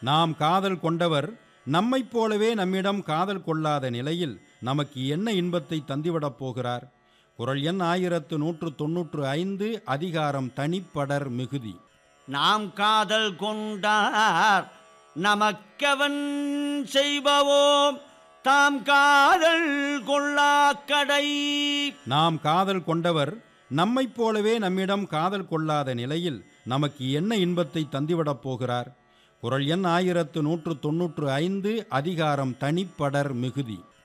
நாம் காதல் கொண்டவர் நம்மைப் போலவே நம்மிடம் காதல் கொள்ளாத நிலையில் நமக்கு என்ன இன்பத்தை தந்துவிடப் போகிறார் குரல் எண் ஆயிரத்து நூற்று தொன்னூற்று ஐந்து அதிகாரம் தனிப்படர் மிகுதி நாம் காதல் கொண்டார் நமக்கவன் செய்பவோம் தாம் காதல் கொள்ளாக்கடை நாம் காதல் கொண்டவர் நம்மைப் போலவே நம்மிடம் காதல் கொள்ளாத நிலையில் நமக்கு என்ன இன்பத்தை தந்துவிடப் போகிறார் குரல் எண் ஆயிரத்து நூற்று தொன்னூற்று ஐந்து அதிகாரம் தனிப்படர் மிகுதி